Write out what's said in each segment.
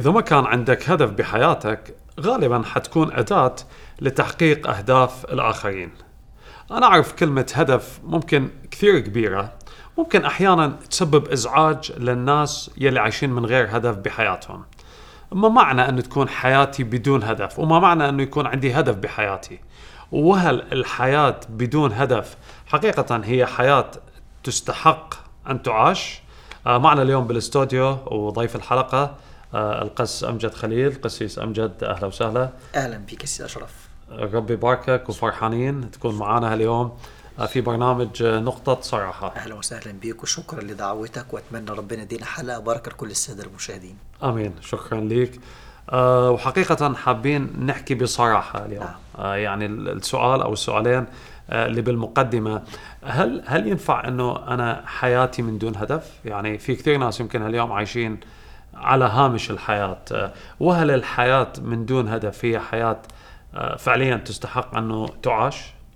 إذا ما كان عندك هدف بحياتك غالبا حتكون أداة لتحقيق أهداف الآخرين أنا أعرف كلمة هدف ممكن كثير كبيرة ممكن أحيانا تسبب إزعاج للناس يلي عايشين من غير هدف بحياتهم ما معنى أن تكون حياتي بدون هدف وما معنى أنه يكون عندي هدف بحياتي وهل الحياة بدون هدف حقيقة هي حياة تستحق أن تعاش آه، معنا اليوم بالاستوديو وضيف الحلقة آه، القس أمجد خليل قسيس أمجد أهلا وسهلا اهلا بك سيدي اشرف ربي يباركك وفرحانين تكون معنا هاليوم آه، في برنامج آه، نقطة صراحة اهلا وسهلا بك وشكرا لدعوتك واتمنى ربنا يدينا حلقه بركه لكل الساده المشاهدين امين شكرا لك أه وحقيقة حابين نحكي بصراحة اليوم نعم. أه يعني ال- السؤال او السؤالين أه اللي بالمقدمة هل هل ينفع انه انا حياتي من دون هدف؟ يعني في كثير ناس يمكن اليوم عايشين على هامش الحياة أه وهل الحياة من دون هدف هي حياة أه فعليا تستحق انه تعاش؟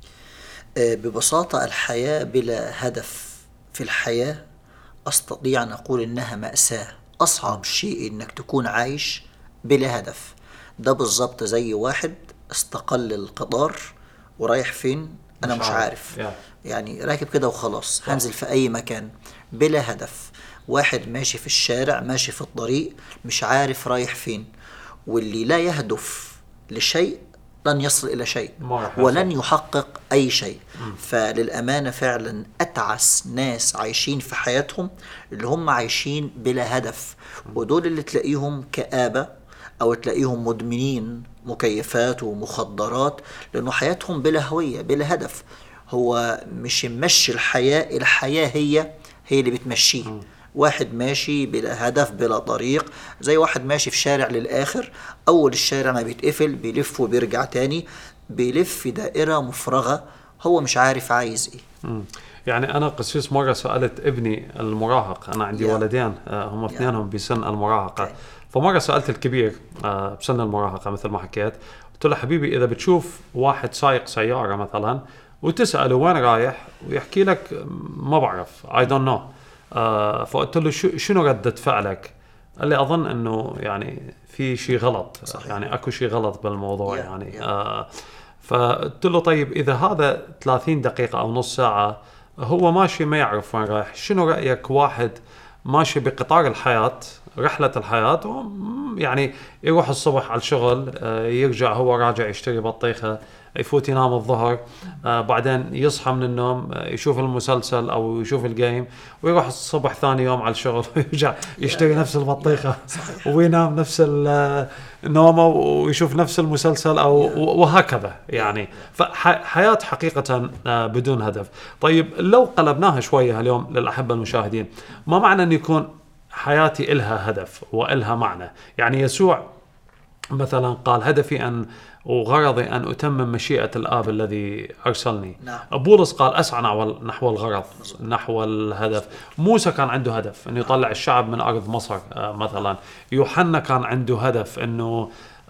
آه، ببساطه الحياه بلا هدف في الحياه استطيع ان اقول انها ماساه اصعب شيء انك تكون عايش بلا هدف ده بالظبط زي واحد استقل القطار ورايح فين انا مش مش عارف. عارف يا. يعني راكب كده وخلاص هنزل في اي مكان بلا هدف واحد ماشي في الشارع ماشي في الطريق مش عارف رايح فين واللي لا يهدف لشيء لن يصل الى شيء ما راح ولن يحقق اي شيء فللامانه فعلا اتعس ناس عايشين في حياتهم اللي هم عايشين بلا هدف ودول اللي تلاقيهم كآبه او تلاقيهم مدمنين مكيفات ومخدرات لانه حياتهم بلا هويه بلا هدف هو مش ممشي الحياه الحياه هي هي اللي بتمشيه واحد ماشي بلا هدف بلا طريق زي واحد ماشي في شارع للآخر أول الشارع ما بيتقفل بيلف وبيرجع تاني بيلف في دائرة مفرغة هو مش عارف عايز ايه مم. يعني انا قسيس مره سالت ابني المراهق انا عندي يا. ولدين آه، هم يا. اثنينهم بسن المراهقه أوكي. فمره سالت الكبير آه، بسن المراهقه مثل ما حكيت قلت له حبيبي اذا بتشوف واحد سايق سياره مثلا وتساله وين رايح ويحكي لك ما بعرف اي دونت نو فقلت له شو شنو رده فعلك؟ قال لي اظن انه يعني في شيء غلط صحيح. يعني اكو شيء غلط بالموضوع يا- يعني يا. آه فقلت له طيب اذا هذا 30 دقيقه او نص ساعه هو ماشي ما يعرف وين رايح شنو رايك واحد ماشي بقطار الحياه رحله الحياه وم- يعني يروح الصبح على الشغل آه، يرجع هو راجع يشتري بطيخه يفوت ينام الظهر آه، بعدين يصحى من النوم آه، يشوف المسلسل او يشوف الجيم ويروح الصبح ثاني يوم على الشغل ويرجع يشتري نفس البطيخه وينام نفس ال- نومه ويشوف نفس المسلسل او وهكذا يعني فحياه حقيقه آه، بدون هدف طيب لو قلبناها شويه اليوم للاحبه المشاهدين ما معنى ان يكون حياتي إلها هدف وإلها معنى يعني يسوع مثلا قال هدفي أن وغرضي أن أتمم مشيئة الآب الذي أرسلني نعم. بولس قال أسعى نحو نحو الغرض نحو الهدف موسى كان عنده هدف أنه يطلع الشعب من أرض مصر آه، مثلا يوحنا كان عنده هدف أنه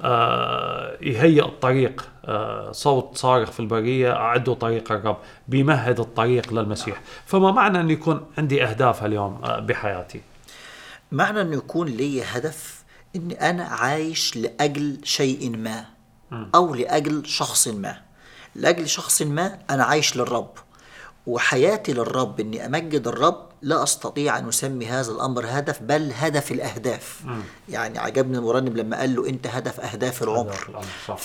آه، يهيئ الطريق آه، صوت صارخ في البرية أعدوا طريق الرب بيمهد الطريق للمسيح فما معنى أن يكون عندي أهداف اليوم آه، بحياتي معنى انه يكون لي هدف ان انا عايش لاجل شيء ما او لاجل شخص ما لاجل شخص ما انا عايش للرب وحياتي للرب اني امجد الرب لا استطيع ان اسمي هذا الامر هدف بل هدف الاهداف يعني عجبني المرنم لما قال له انت هدف اهداف العمر أهداف العمر، صح.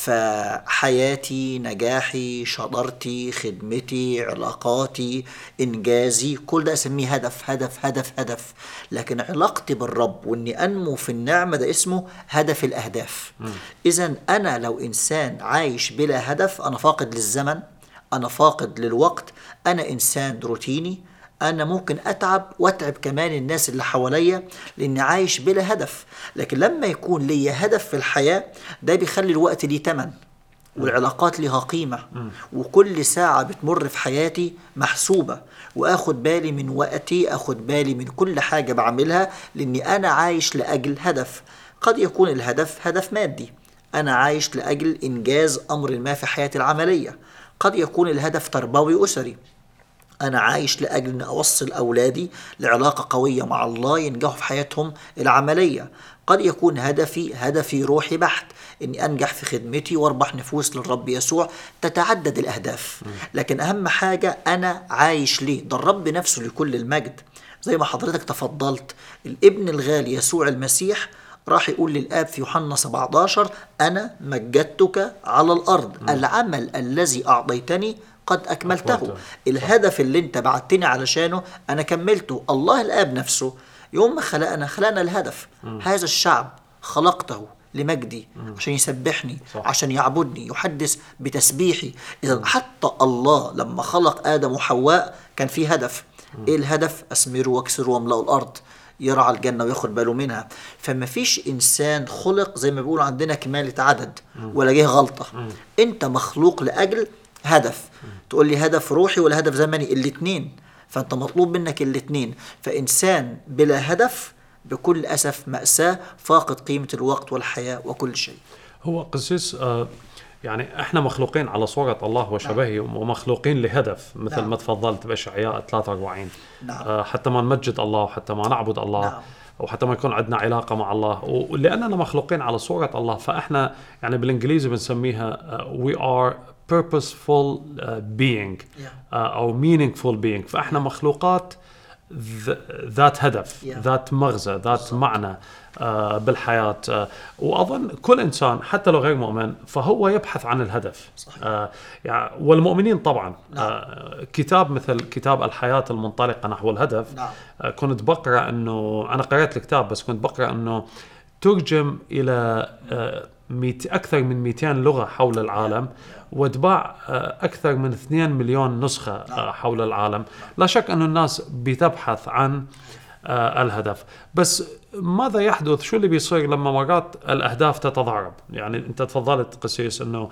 فحياتي نجاحي شطارتي خدمتي علاقاتي انجازي كل ده اسميه هدف هدف هدف هدف لكن علاقتي بالرب واني انمو في النعمه ده اسمه هدف الاهداف اذا انا لو انسان عايش بلا هدف انا فاقد للزمن انا فاقد للوقت انا انسان روتيني انا ممكن اتعب واتعب كمان الناس اللي حواليا لاني عايش بلا هدف لكن لما يكون لي هدف في الحياه ده بيخلي الوقت ليه تمن والعلاقات ليها قيمة وكل ساعة بتمر في حياتي محسوبة وآخد بالي من وقتي أخد بالي من كل حاجة بعملها لأني أنا عايش لأجل هدف قد يكون الهدف هدف مادي أنا عايش لأجل إنجاز أمر ما في حياتي العملية قد يكون الهدف تربوي أسري أنا عايش لأجل أن أوصل أولادي لعلاقة قوية مع الله ينجحوا في حياتهم العملية قد يكون هدفي هدفي روحي بحت اني انجح في خدمتي واربح نفوس للرب يسوع تتعدد الاهداف لكن اهم حاجه انا عايش ليه ده الرب نفسه لكل المجد زي ما حضرتك تفضلت الابن الغالي يسوع المسيح راح يقول للآب في يوحنا 17 أنا مجدتك على الأرض العمل الذي أعطيتني قد أكملته أكملته. الهدف اللي أنت بعتني علشانه أنا كملته الله الآب نفسه يوم ما خلقنا خلقنا الهدف هذا الشعب خلقته لمجدي عشان يسبحني صح. عشان يعبدني يحدث بتسبيحي إذا حتى الله لما خلق آدم وحواء كان في هدف إيه الهدف أثمروا واكسروا واملأوا الأرض يرعى الجنة وياخد باله منها فما فيش إنسان خلق زي ما بيقولوا عندنا كمالة عدد ولا جه غلطة أنت مخلوق لأجل هدف تقول لي هدف روحي ولا هدف زمني الاتنين فأنت مطلوب منك الاتنين فإنسان بلا هدف بكل أسف مأساة فاقد قيمة الوقت والحياة وكل شيء هو قسيس آه يعني احنا مخلوقين على صورة الله وشبهه ومخلوقين لهدف مثل نعم. ما تفضلت باشعياء 43 نعم. آه حتى ما نمجد الله وحتى ما نعبد الله نعم. وحتى ما يكون عندنا علاقة مع الله ولأننا مخلوقين على صورة الله فإحنا يعني بالإنجليزي بنسميها آه، we are purposeful آه، being Yeah. آه، أو meaningful being فإحنا مخلوقات ذ- ذات هدف Yeah. ذات مغزى ذات معنى آه، بالحياة آه، وأظن كل إنسان حتى لو غير مؤمن فهو يبحث عن الهدف صحيح. آه، يعني والمؤمنين طبعا نعم. آه، كتاب مثل كتاب الحياة المنطلقة نحو الهدف نعم. آه، كنت بقرأ أنه أنا قرأت الكتاب بس كنت بقرأ أنه ترجم إلى آه، ميت أكثر من 200 لغة حول العالم واتباع آه، أكثر من 2 مليون نسخة آه، حول العالم لا شك أن الناس بتبحث عن آه، الهدف بس ماذا يحدث شو اللي بيصير لما مرات الأهداف تتضارب يعني أنت تفضلت قسيس أنه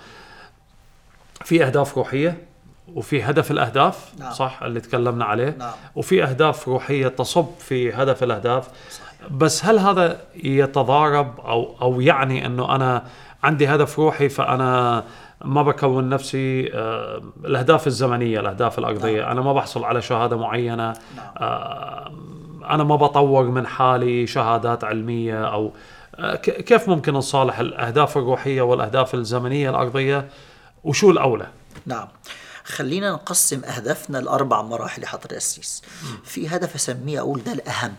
في أهداف روحية وفي هدف الأهداف نعم. صح اللي تكلمنا عليه نعم. وفي أهداف روحية تصب في هدف الأهداف بس هل هذا يتضارب أو أو يعني أنه أنا عندي هدف روحي فأنا ما بكون نفسي آه، الأهداف الزمنية الأهداف الأرضية أنا ما بحصل على شهادة معينة آه، أنا ما بطور من حالي شهادات علمية أو آه، ك- كيف ممكن نصالح الأهداف الروحية والأهداف الزمنية الأرضية وشو الأولى؟ نعم خلينا نقسم أهدافنا لأربع مراحل يا حضرة السيس في هدف أسميه أقول ده الأهم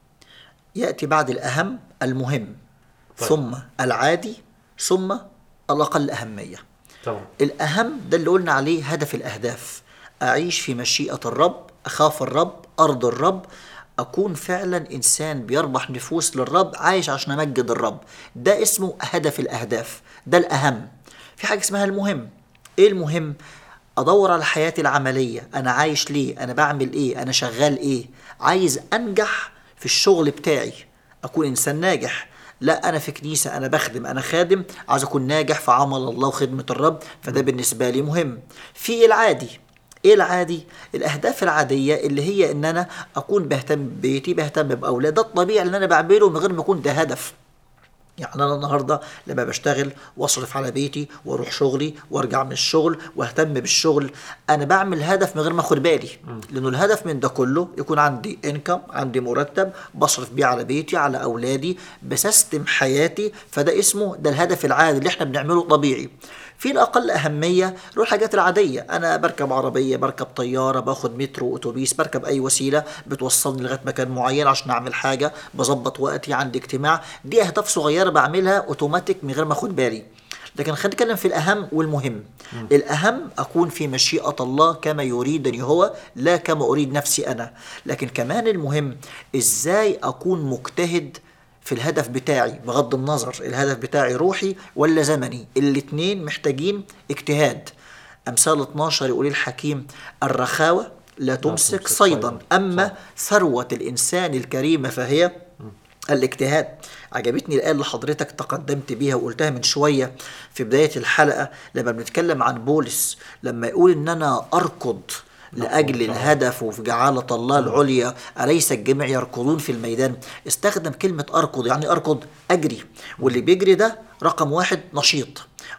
يأتي بعد الأهم المهم طيب. ثم العادي ثم الأقل أهمية تمام الأهم ده اللي قلنا عليه هدف الأهداف أعيش في مشيئة الرب أخاف الرب أرض الرب أكون فعلا إنسان بيربح نفوس للرب عايش عشان أمجد الرب ده اسمه هدف الأهداف ده الأهم في حاجة اسمها المهم إيه المهم؟ أدور على حياتي العملية أنا عايش ليه؟ أنا بعمل إيه؟ أنا شغال إيه؟ عايز أنجح في الشغل بتاعي أكون إنسان ناجح لا انا في كنيسه انا بخدم انا خادم عايز اكون ناجح في عمل الله وخدمه الرب فده بالنسبه لي مهم في العادي ايه العادي الاهداف العاديه اللي هي ان انا اكون بهتم ببيتي بهتم باولادي ده الطبيعي اللي انا بعمله من غير ما يكون ده هدف يعني انا النهارده لما بشتغل واصرف على بيتي واروح شغلي وارجع من الشغل واهتم بالشغل انا بعمل هدف من غير ما اخد بالي لانه الهدف من ده كله يكون عندي انكم عندي مرتب بصرف بيه على بيتي على اولادي بسيستم حياتي فده اسمه ده الهدف العادي اللي احنا بنعمله طبيعي في الاقل اهميه اللي هو الحاجات العاديه انا بركب عربيه بركب طياره باخد مترو اتوبيس بركب اي وسيله بتوصلني لغايه مكان معين عشان اعمل حاجه بظبط وقتي عندي اجتماع دي اهداف صغيره بعملها اوتوماتيك من غير ما اخد بالي لكن خلينا نتكلم في الاهم والمهم الاهم اكون في مشيئه الله كما يريدني هو لا كما اريد نفسي انا لكن كمان المهم ازاي اكون مجتهد في الهدف بتاعي بغض النظر الهدف بتاعي روحي ولا زمني الاتنين محتاجين اجتهاد امثال 12 يقول الحكيم الرخاوه لا تمسك تمسك صيدا صيداً. اما صح. ثروه الانسان الكريمه فهي الاجتهاد عجبتني الآية اللي حضرتك تقدمت بيها وقلتها من شوية في بداية الحلقة لما بنتكلم عن بولس لما يقول إن أنا أركض لأجل الهدف وفي جعالة الله العليا أليس الجميع يركضون في الميدان استخدم كلمة أركض يعني أركض أجري واللي بيجري ده رقم واحد نشيط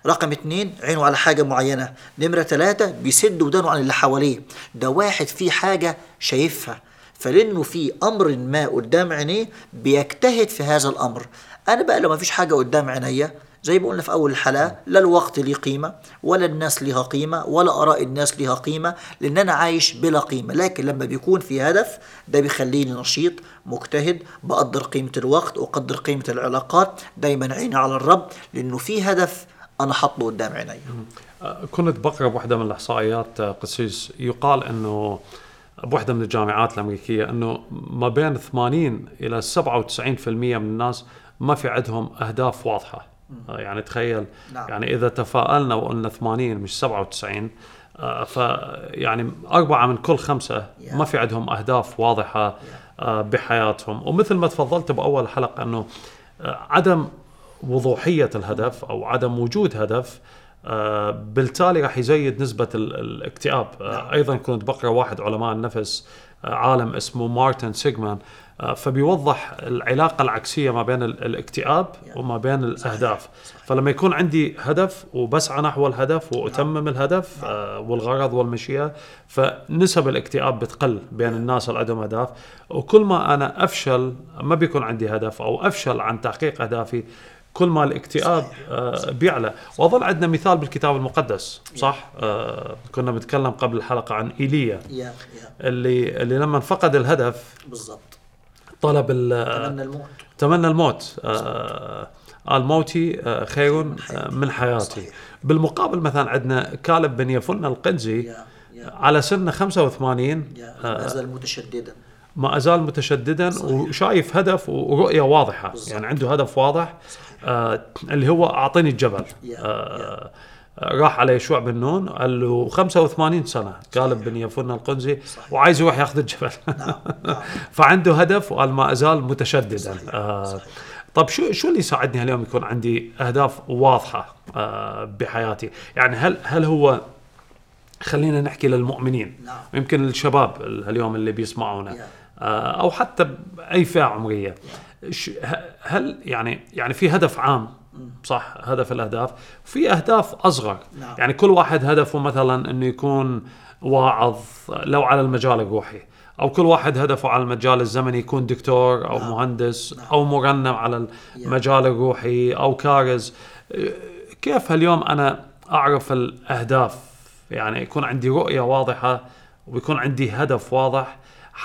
رقم اتنين عينه على حاجة معينة نمرة ثلاثة بيسد ودانه عن اللي حواليه ده واحد فيه حاجة شايفها فلانه في امر ما قدام عينيه بيجتهد في هذا الامر انا بقى لو ما فيش حاجه قدام عينيا زي ما قلنا في اول الحلقه لا الوقت ليه قيمه ولا الناس ليها قيمه ولا اراء الناس ليها قيمه لان انا عايش بلا قيمه لكن لما بيكون في هدف ده بيخليني نشيط مجتهد بقدر قيمه الوقت واقدر قيمه العلاقات دايما عيني على الرب لانه في هدف انا حاطه قدام عيني كنت بقرا بوحده من الاحصائيات آه، قسيس يقال انه بوحده من الجامعات الامريكيه انه ما بين 80 الى 97% من الناس ما في عندهم اهداف واضحه آه، يعني تخيل نعم. يعني اذا تفائلنا وقلنا 80 مش 97 آه، ف يعني أربعة من كل خمسة Yeah. ما في عندهم أهداف واضحة آه، بحياتهم ومثل ما تفضلت بأول حلقة أنه آه، عدم وضوحية الهدف أو عدم وجود هدف آه، بالتالي راح يزيد نسبة ال- الاكتئاب آه، نعم. أيضا كنت بقرأ واحد علماء النفس آه، عالم اسمه مارتن سيجمان آه، فبيوضح العلاقة العكسية ما بين ال- الاكتئاب Yeah. وما بين الأهداف صحيح. فلما يكون عندي هدف وبسعى نحو الهدف وأتمم الهدف آه، والغرض والمشيئة فنسب الاكتئاب بتقل بين الناس اللي عندهم أهداف وكل ما أنا أفشل ما بيكون عندي هدف أو أفشل عن تحقيق أهدافي كل ما الاكتئاب آه، بيعلى واظن عندنا مثال بالكتاب المقدس صح آه، كنا بنتكلم قبل الحلقه عن ايليا يا يا اللي اللي لما فقد الهدف بالضبط طلب ال- اتمنى الموت تمنى الموت آه، قال موتي آه، خير آه، من حياتي صحيح. بالمقابل مثلا عندنا كالب بن يفن القنزي يا يا على سن 85 يا آه، ما زال متشددا ما ازال متشددا صحيح. وشايف هدف ورؤيه واضحه بالضبط. يعني عنده هدف واضح آه اللي هو اعطيني الجبل يا- آه راح على يشوع بن نون قال له 85 سنه قالب بن يفن القنزي صحيح. وعايز يروح ياخذ الجبل نعم نعم فعنده هدف وقال ما ازال متشددا صحيح. آه صحيح. طب شو شو اللي يساعدني اليوم يكون عندي اهداف واضحه آه بحياتي يعني هل هل هو خلينا نحكي للمؤمنين نعم. يمكن الشباب ال- اليوم اللي بيسمعونا يا. آه، او حتى باي فئه عمريه ش- ه- هل يعني يعني في هدف عام صح هدف الاهداف في اهداف اصغر نعم. يعني كل واحد هدفه مثلا انه يكون واعظ لو على المجال الروحي او كل واحد هدفه على المجال الزمني يكون دكتور او نعم. مهندس نعم. او مرنم على المجال الروحي او كارز آه، كيف اليوم انا اعرف الاهداف يعني يكون عندي رؤيه واضحه ويكون عندي هدف واضح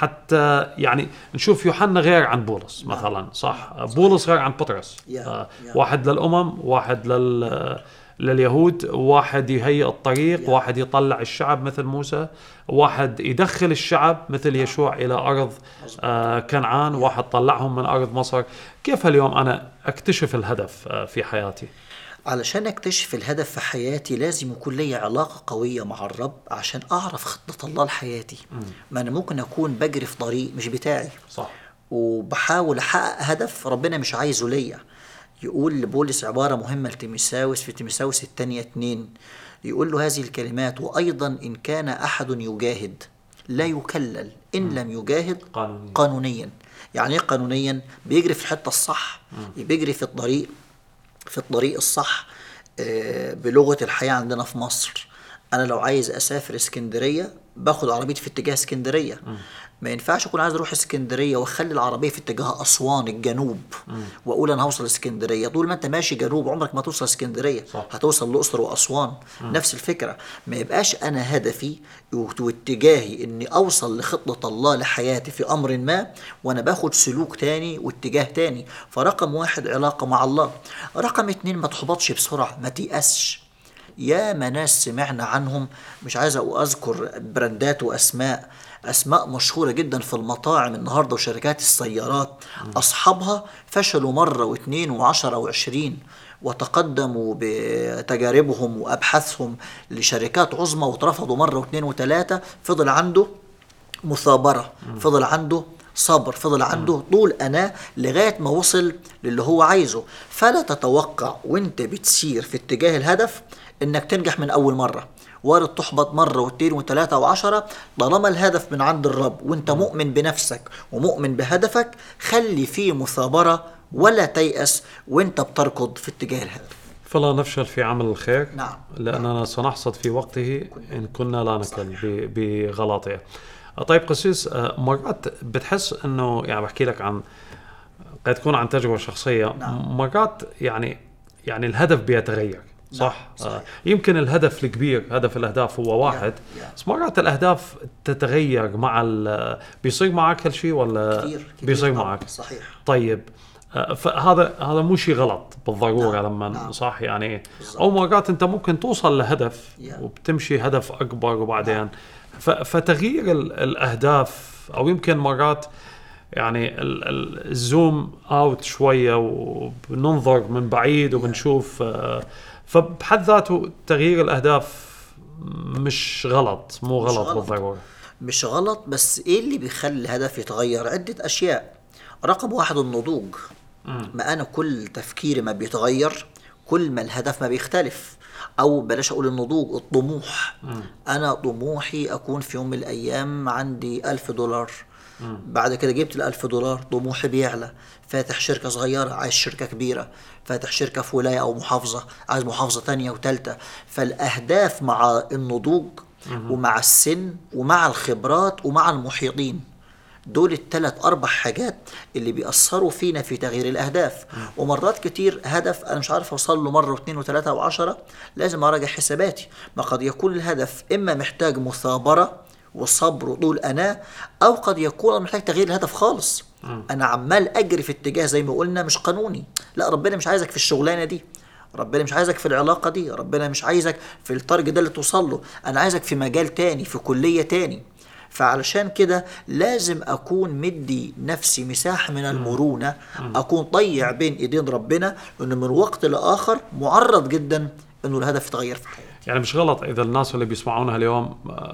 حتى يعني نشوف يوحنا غير عن بولس نعم. مثلا صح بولس غير عن بطرس يا- آه، يا. واحد للامم واحد لل لليهود واحد يهيئ الطريق يا. واحد يطلع الشعب مثل موسى واحد يدخل الشعب مثل يشوع الى ارض مظبوط. آه كنعان واحد طلعهم من ارض مصر كيف اليوم انا اكتشف الهدف آه في حياتي علشان اكتشف الهدف في حياتي لازم يكون لي علاقة قوية مع الرب عشان اعرف خطة الله لحياتي ما انا ممكن اكون بجري في طريق مش بتاعي صح وبحاول احقق هدف ربنا مش عايزه ليا يقول لبولس عبارة مهمة لتيمساوس في تيمساوس الثانية اتنين يقول له هذه الكلمات وأيضا إن كان أحد يجاهد لا يكلل إن لم يجاهد قانونيا. قانونيا يعني إيه قانونيا بيجري في الحتة الصح بيجري في الطريق في الطريق الصح آه، بلغة الحياة عندنا في مصر أنا لو عايز أسافر اسكندرية باخد عربيتي في اتجاه اسكندرية ما ينفعش أكون عايز أروح اسكندرية وأخلي العربية في اتجاه أسوان الجنوب وأقول أنا هوصل اسكندرية طول ما أنت ماشي جنوب عمرك ما توصل اسكندرية صح. هتوصل الأقصر وأسوان نفس الفكرة ما يبقاش أنا هدفي واتجاهي إني أوصل لخطة الله لحياتي في أمر ما وأنا باخد سلوك تاني واتجاه تاني فرقم واحد علاقة مع الله رقم اتنين ما تحبطش بسرعة ما تيأسش يا ما ناس سمعنا عنهم مش عايز أذكر براندات وأسماء أسماء مشهورة جدا في المطاعم النهاردة وشركات السيارات أصحابها فشلوا مرة واثنين وعشرة وعشرين وتقدموا بتجاربهم وأبحاثهم لشركات عظمى واترفضوا مرة واثنين وثلاثة فضل عنده مثابرة فضل عنده صبر فضل عنده طول أنا لغاية ما وصل للي هو عايزه فلا تتوقع وانت بتسير في اتجاه الهدف انك تنجح من أول مرة وارد تحبط مرة واثنين وثلاثة وعشرة طالما الهدف من عند الرب وانت مؤمن بنفسك ومؤمن بهدفك خلي فيه مثابرة ولا تيأس وانت بتركض في اتجاه الهدف فلا نفشل في عمل الخير نعم. لأننا سنحصد في وقته إن كنا لا نكل ب- بغلاطية طيب قسيس آه، مرات بتحس أنه يعني بحكي لك عن قد تكون عن تجربة شخصية نعم. مرات يعني يعني الهدف بيتغير صح؟ صحيح. آه، يمكن الهدف الكبير هدف الأهداف هو واحد يا. بس مرات الأهداف تتغير مع ال- بيصير معك هالشيء ولا كثير كثير بيصير طبعاً. معك؟ صحيح طيب آه، فهذا هذا مو شيء غلط بالضروره نعم، لما نعم. صح يعني بالضبط. او مرات انت ممكن توصل لهدف يا. وبتمشي هدف اكبر وبعدين ف- فتغيير ال- الاهداف او يمكن مرات يعني ال- ال- الزوم اوت شويه وبننظر من بعيد وبنشوف آه، فبحد ذاته تغيير الاهداف مش غلط مو مش غلط غلط. بالضروره مش غلط بس ايه اللي بيخلي الهدف يتغير عدة اشياء رقم واحد النضوج ما انا كل تفكيري ما بيتغير كل ما الهدف ما بيختلف او بلاش اقول النضوج الطموح انا طموحي اكون في يوم من الايام عندي ألف دولار بعد كده جبت الألف دولار طموحي بيعلى فاتح شركة صغيرة عايز شركة كبيرة فاتح شركة في ولاية أو محافظة عايز محافظة تانية وتالتة فالأهداف مع النضوج ومع السن ومع الخبرات ومع المحيطين دول الثلاث اربع حاجات اللي بيأثروا فينا في تغيير الاهداف ومرات كتير هدف انا مش عارف اوصل له مره واثنين وثلاثه وعشرة لازم اراجع حساباتي ما قد يكون الهدف اما محتاج مثابره وصبر وطول اناه او قد يكون محتاج تغيير الهدف خالص انا عمال اجري في اتجاه زي ما قلنا مش قانوني لا ربنا مش عايزك في الشغلانه دي ربنا مش عايزك في العلاقة دي ربنا مش عايزك في التارجت ده اللي توصل له أنا عايزك في مجال تاني في كلية تاني فعلشان كده لازم أكون مدي نفسي مساحة من المرونة أكون طيع بين إيدين ربنا إنه من وقت لآخر معرض جدا إنه الهدف يتغير في حياتي يعني مش غلط اذا الناس اللي بيسمعونا اليوم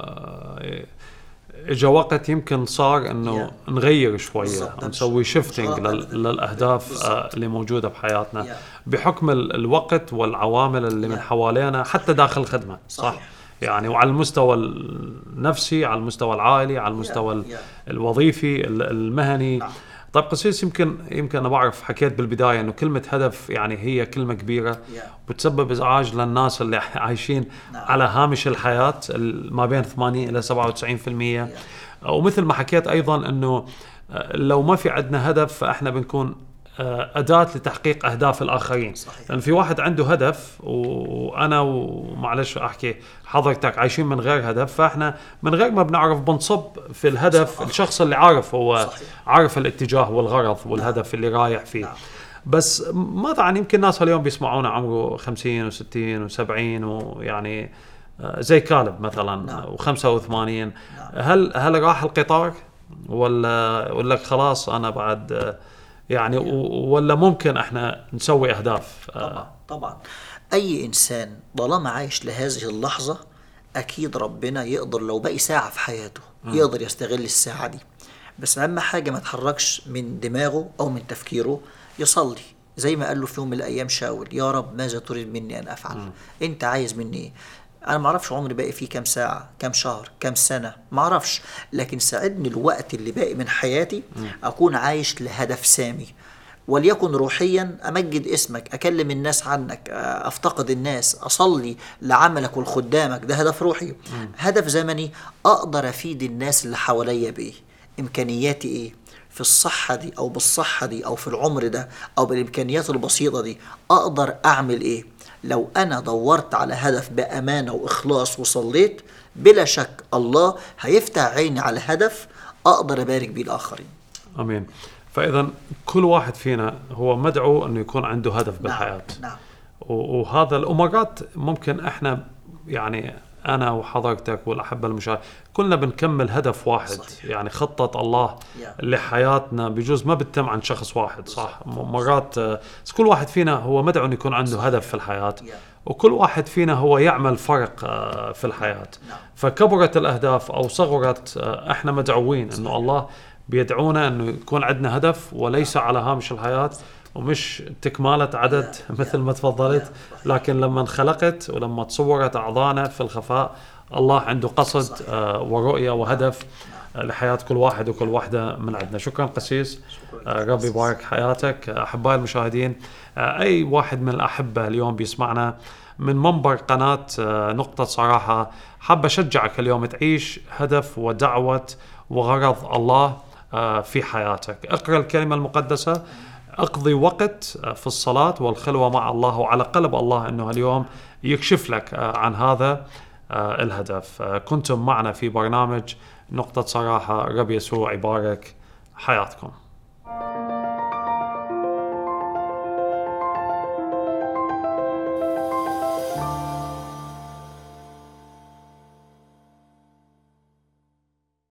آه، اجى وقت يمكن صار انه Yeah. نغير شويه بالضبط. أو نسوي مش- شيفتنج مش غلط أبداً. للاهداف بالضبط. آه، اللي موجوده بحياتنا Yeah. بحكم ال- الوقت والعوامل اللي من Yeah. حوالينا حتى داخل الخدمه صح صحيح. يعني وعلى المستوى النفسي على المستوى العائلي على المستوى ال- Yeah. الوظيفي ال- المهني نعم. طيب قسيس يمكن يمكن انا بعرف حكيت بالبدايه انه كلمه هدف يعني هي كلمه كبيره Yeah. بتسبب ازعاج للناس اللي عايشين نعم. على هامش الحياه ال- ما بين 80 الى 97% ومثل ما حكيت ايضا انه آه، لو ما في عندنا هدف فاحنا بنكون آه، أداة لتحقيق أهداف الآخرين صحيح. لأن في واحد عنده هدف و- وأنا ومعلش أحكي حضرتك عايشين من غير هدف فإحنا من غير ما بنعرف بنصب في الهدف صح. الشخص اللي عارف هو صحيح. عارف الاتجاه والغرض والهدف اللي رايح فيه نعم. بس ماذا عن يمكن ناس اليوم بيسمعونا عمره 50 و60 و70 ويعني آه، زي كالب مثلا نعم. و85 هل هل راح القطار ولا ولا خلاص انا بعد آه، يعني و- ولا ممكن احنا نسوي اهداف آه، طبعا طبعا اي انسان طالما عايش لهذه اللحظه اكيد ربنا يقدر لو باقي ساعه في حياته يقدر يستغل الساعه دي بس اهم حاجه ما تحركش من دماغه او من تفكيره يصلي زي ما قال له في يوم من الايام شاول يا رب ماذا تريد مني ان افعل انت عايز مني ايه انا ما اعرفش عمري باقي فيه كام ساعه كام شهر كام سنه ما اعرفش لكن ساعدني الوقت اللي باقي من حياتي اكون عايش لهدف سامي وليكن روحيا امجد اسمك اكلم الناس عنك آه، افتقد الناس اصلي لعملك ولخدامك ده هدف روحي هدف زمني اقدر افيد الناس اللي حواليا بايه امكانياتي ايه في الصحة دي أو بالصحة دي أو في العمر ده أو بالإمكانيات البسيطة دي أقدر أعمل إيه لو أنا دورت على هدف بأمانة وإخلاص وصليت بلا شك الله هيفتح عيني على هدف أقدر أبارك بيه الآخرين امين فاذا كل واحد فينا هو مدعو انه يكون عنده هدف بالحياه نعم و- وهذا الامارات ممكن احنا يعني انا وحضرتك والاحبه المشاهدين كلنا بنكمل هدف واحد صحيح. يعني خطه الله Yeah. لحياتنا بجوز ما بتتم عند شخص واحد صح م- مرات آه، بس كل واحد فينا هو مدعو انه يكون عنده هدف في الحياه Yeah. وكل واحد فينا هو يعمل فرق آه، في الحياه نعم. فكبرت الاهداف او صغرت آه، احنا مدعوين انه الله بيدعونا انه يكون عندنا هدف وليس على هامش الحياه ومش تكمالة عدد مثل ما تفضلت لكن لما انخلقت ولما تصورت أعضانا في الخفاء الله عنده قصد آه، ورؤية وهدف لحياه كل واحد وكل واحده من عندنا شكرا قسيس آه، ربي يبارك حياتك احبائي المشاهدين آه، اي واحد من الاحبه اليوم بيسمعنا من منبر قناه آه، نقطه صراحه حاب اشجعك اليوم تعيش هدف ودعوه وغرض الله آه، في حياتك اقرا الكلمه المقدسه اقضي وقت آه، في الصلاه والخلوه مع الله وعلى قلب الله انه اليوم يكشف لك آه، عن هذا آه، الهدف آه، كنتم معنا في برنامج نقطه صراحه رب يسوع يبارك حياتكم